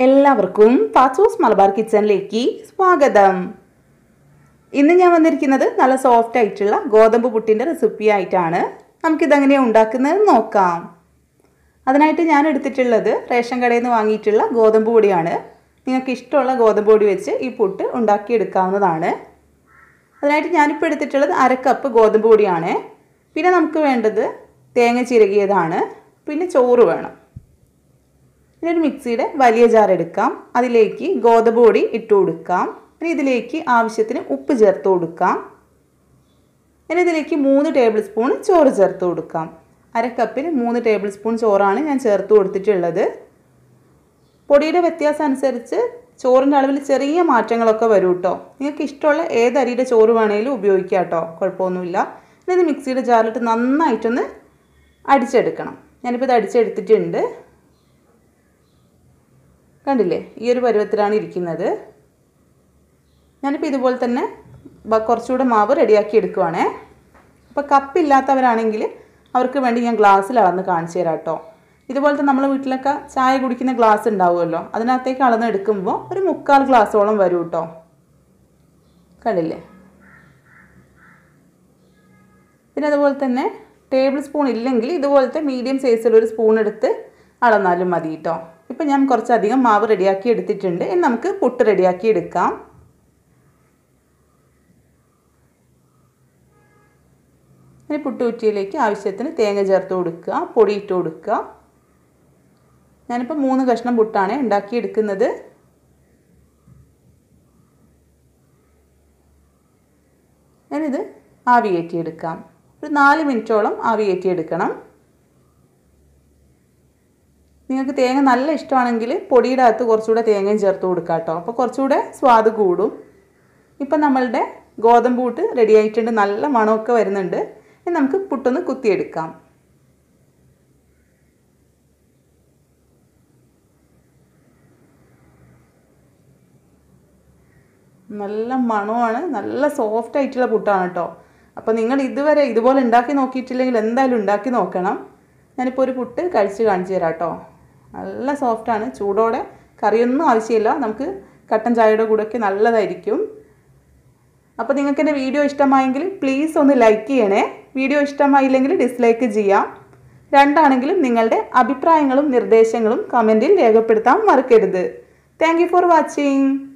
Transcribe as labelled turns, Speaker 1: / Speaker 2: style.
Speaker 1: എല്ലാവർക്കും പാച്ചൂസ് മലബാർ കിച്ചണിലേക്ക് സ്വാഗതം ഇന്ന് ഞാൻ വന്നിരിക്കുന്നത് നല്ല സോഫ്റ്റ് ആയിട്ടുള്ള ഗോതമ്പ് പുട്ടിൻ്റെ റെസിപ്പി ആയിട്ടാണ് നമുക്കിതെങ്ങനെയാണ് ഉണ്ടാക്കുന്നത് നോക്കാം അതിനായിട്ട് ഞാൻ എടുത്തിട്ടുള്ളത് റേഷൻ കടയിൽ നിന്ന് വാങ്ങിയിട്ടുള്ള ഗോതമ്പ് പൊടിയാണ് നിങ്ങൾക്ക് ഇഷ്ടമുള്ള ഗോതമ്പ് പൊടി വെച്ച് ഈ പുട്ട് ഉണ്ടാക്കിയെടുക്കാവുന്നതാണ് അതിനായിട്ട് ഞാനിപ്പോൾ എടുത്തിട്ടുള്ളത് അര കപ്പ് ഗോതമ്പ് പൊടിയാണ് പിന്നെ നമുക്ക് വേണ്ടത് തേങ്ങ ചിരകിയതാണ് പിന്നെ ചോറ് വേണം ഇനി ഒരു മിക്സിയുടെ വലിയ ജാർ എടുക്കാം അതിലേക്ക് ഗോതമ്പ് പൊടി ഇട്ട് കൊടുക്കാം ഇനി ഇതിലേക്ക് ആവശ്യത്തിന് ഉപ്പ് ചേർത്ത് കൊടുക്കാം ഇനി ഇതിലേക്ക് മൂന്ന് ടേബിൾ സ്പൂൺ ചോറ് ചേർത്ത് കൊടുക്കാം അര കപ്പിൽ മൂന്ന് ടേബിൾ സ്പൂൺ ചോറാണ് ഞാൻ ചേർത്ത് കൊടുത്തിട്ടുള്ളത് പൊടിയുടെ വ്യത്യാസം അനുസരിച്ച് ചോറിൻ്റെ അളവിൽ ചെറിയ മാറ്റങ്ങളൊക്കെ വരും കേട്ടോ നിങ്ങൾക്ക് ഇഷ്ടമുള്ള ഏത് അരിയുടെ ചോറ് വേണമെങ്കിലും ഉപയോഗിക്കാം കേട്ടോ കുഴപ്പമൊന്നുമില്ല ഇനി ഇത് മിക്സിയുടെ ജാറിലിട്ട് നന്നായിട്ടൊന്ന് അടിച്ചെടുക്കണം ഞാനിപ്പോൾ ഇത് അടിച്ചെടുത്തിട്ടുണ്ട് കണ്ടില്ലേ ഈ ഒരു പരുവത്തിലാണ് ഇരിക്കുന്നത് ഞാനിപ്പോൾ ഇതുപോലെ തന്നെ കുറച്ചുകൂടെ മാവ് റെഡിയാക്കി എടുക്കുവാണേ അപ്പോൾ കപ്പില്ലാത്തവരാണെങ്കിൽ അവർക്ക് വേണ്ടി ഞാൻ ഗ്ലാസ്സിൽ അളന്ന് കാണിച്ചു തരാം കേട്ടോ ഇതുപോലത്തെ നമ്മളെ വീട്ടിലൊക്കെ ചായ കുടിക്കുന്ന ഗ്ലാസ് ഉണ്ടാവുമല്ലോ അതിനകത്തേക്ക് അളന്ന് എടുക്കുമ്പോൾ ഒരു മുക്കാൽ ഗ്ലാസ്സോളം വരും കേട്ടോ കണ്ടില്ലേ പിന്നെ അതുപോലെ തന്നെ ടേബിൾ സ്പൂൺ ഇല്ലെങ്കിൽ ഇതുപോലത്തെ മീഡിയം സൈസിലൊരു സ്പൂൺ എടുത്ത് അളന്നാലും മതി കേട്ടോ ഇപ്പം ഞാൻ കുറച്ചധികം മാവ് റെഡിയാക്കി എടുത്തിട്ടുണ്ട് ഇനി നമുക്ക് പുട്ട് റെഡിയാക്കി എടുക്കാം ഇനി പുട്ടുകുറ്റിയിലേക്ക് ആവശ്യത്തിന് തേങ്ങ ചേർത്ത് കൊടുക്കുക പൊടി ഇട്ട് കൊടുക്കുക ഞാനിപ്പോൾ മൂന്ന് കഷ്ണം പുട്ടാണ് ഉണ്ടാക്കിയെടുക്കുന്നത് ഞാനിത് ആവി കയറ്റിയെടുക്കാം ഒരു നാല് മിനിറ്റോളം ആവി കയറ്റിയെടുക്കണം നിങ്ങൾക്ക് തേങ്ങ നല്ല ഇഷ്ടമാണെങ്കിൽ പൊടിയുടെ അകത്ത് കുറച്ചുകൂടെ തേങ്ങയും ചേർത്ത് കൊടുക്കാം കേട്ടോ അപ്പോൾ കുറച്ചുകൂടെ സ്വാദ് കൂടും ഇപ്പം നമ്മളുടെ ഗോതമ്പ് കൂട്ട് റെഡി ആയിട്ടുണ്ട് നല്ല മണമൊക്കെ വരുന്നുണ്ട് ഇനി നമുക്ക് പുട്ടൊന്ന് കുത്തിയെടുക്കാം നല്ല മണമാണ് നല്ല സോഫ്റ്റ് ആയിട്ടുള്ള പുട്ടാണ് കേട്ടോ അപ്പോൾ നിങ്ങൾ ഇതുവരെ ഇതുപോലെ ഉണ്ടാക്കി നോക്കിയിട്ടില്ലെങ്കിൽ എന്തായാലും ഉണ്ടാക്കി നോക്കണം ഞാനിപ്പോൾ ഒരു പുട്ട് കഴിച്ച് കാണിച്ചു തരാം കേട്ടോ നല്ല സോഫ്റ്റാണ് ചൂടോടെ കറിയൊന്നും ആവശ്യമില്ല നമുക്ക് കട്ടൻ ചായയുടെ കൂടെയൊക്കെ നല്ലതായിരിക്കും അപ്പോൾ നിങ്ങൾക്ക് എൻ്റെ വീഡിയോ ഇഷ്ടമായെങ്കിൽ പ്ലീസ് ഒന്ന് ലൈക്ക് ചെയ്യണേ വീഡിയോ ഇഷ്ടമായില്ലെങ്കിൽ ഡിസ്ലൈക്ക് ചെയ്യാം രണ്ടാണെങ്കിലും നിങ്ങളുടെ അഭിപ്രായങ്ങളും നിർദ്ദേശങ്ങളും കമൻറ്റിൽ രേഖപ്പെടുത്താൻ മറക്കരുത് താങ്ക് ഫോർ വാച്ചിങ്